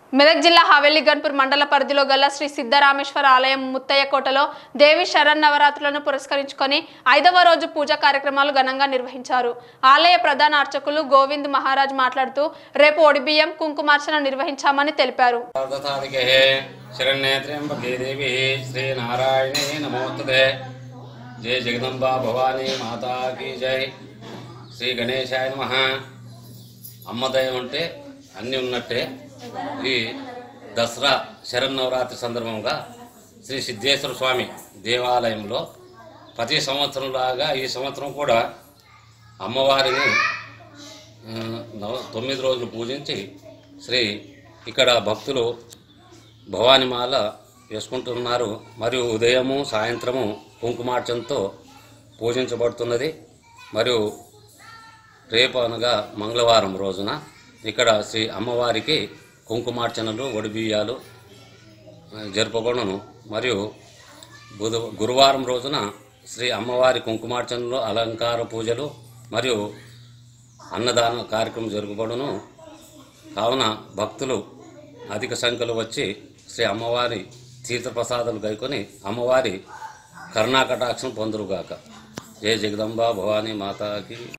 మెదక్ జిల్లా హవేలీ గన్పూర్ మండల పరిధిలో గల శ్రీ సిద్ధరామేశ్వర ఆలయం ముత్తయ్య కోటలో దేవి శరణ్ నవరాత్రులను పురస్కరించుకొని ఐదవ రోజు పూజా కార్యక్రమాలు ఘనంగా నిర్వహించారు ఆలయ ప్రధాన అర్చకులు గోవింద్ మహారాజ్ మాట్లాడుతూ రేపు ఒడిబియ్యం కుంకుమార్చన నిర్వహించామని తెలిపారు పార్థసాధికే శరణ్యేత్ర్యంబకే దేవి శ్రీనారాయణే నమోస్తుతే జయ జగదంబా భవానీ మాతా కీ జై శ్రీ గణేశాయ నమ అమ్మదయం అంటే అన్నీ ఉన్నట్టే ఈ దసరా శరన్నవరాత్రి సందర్భంగా శ్రీ సిద్ధేశ్వర స్వామి దేవాలయంలో ప్రతి సంవత్సరంలాగా ఈ సంవత్సరం కూడా అమ్మవారిని ఆ, నవ- తొమ్మిది రోజులు పూజించి శ్రీ ఇక్కడ భక్తులు భవానిమాల వేసుకుంటున్నారు మరియు ఉదయము సాయంత్రము కుంకుమార్చనతో పూజించబడుతున్నది మరియు రేపు అనగా మంగళవారం రోజున ఇక్కడ శ్రీ అమ్మవారికి కుంకుమార్చనలు ఒడిబియ్యాలు ఆ, జరుపబడును మరియు బుధ గురువారం రోజున శ్రీ అమ్మవారి కుంకుమార్చనలు అలంకార పూజలు మరియు అన్నదాన కార్యక్రమం జరగబడును కావున భక్తులు అధిక సంఖ్యలో వచ్చి శ్రీ అమ్మవారి తీర్థప్రసాదాలు గైకొని అమ్మవారి కరుణాకటాక్షం పొందురుగాక జయ జగదంబ భవానీ మాతాకి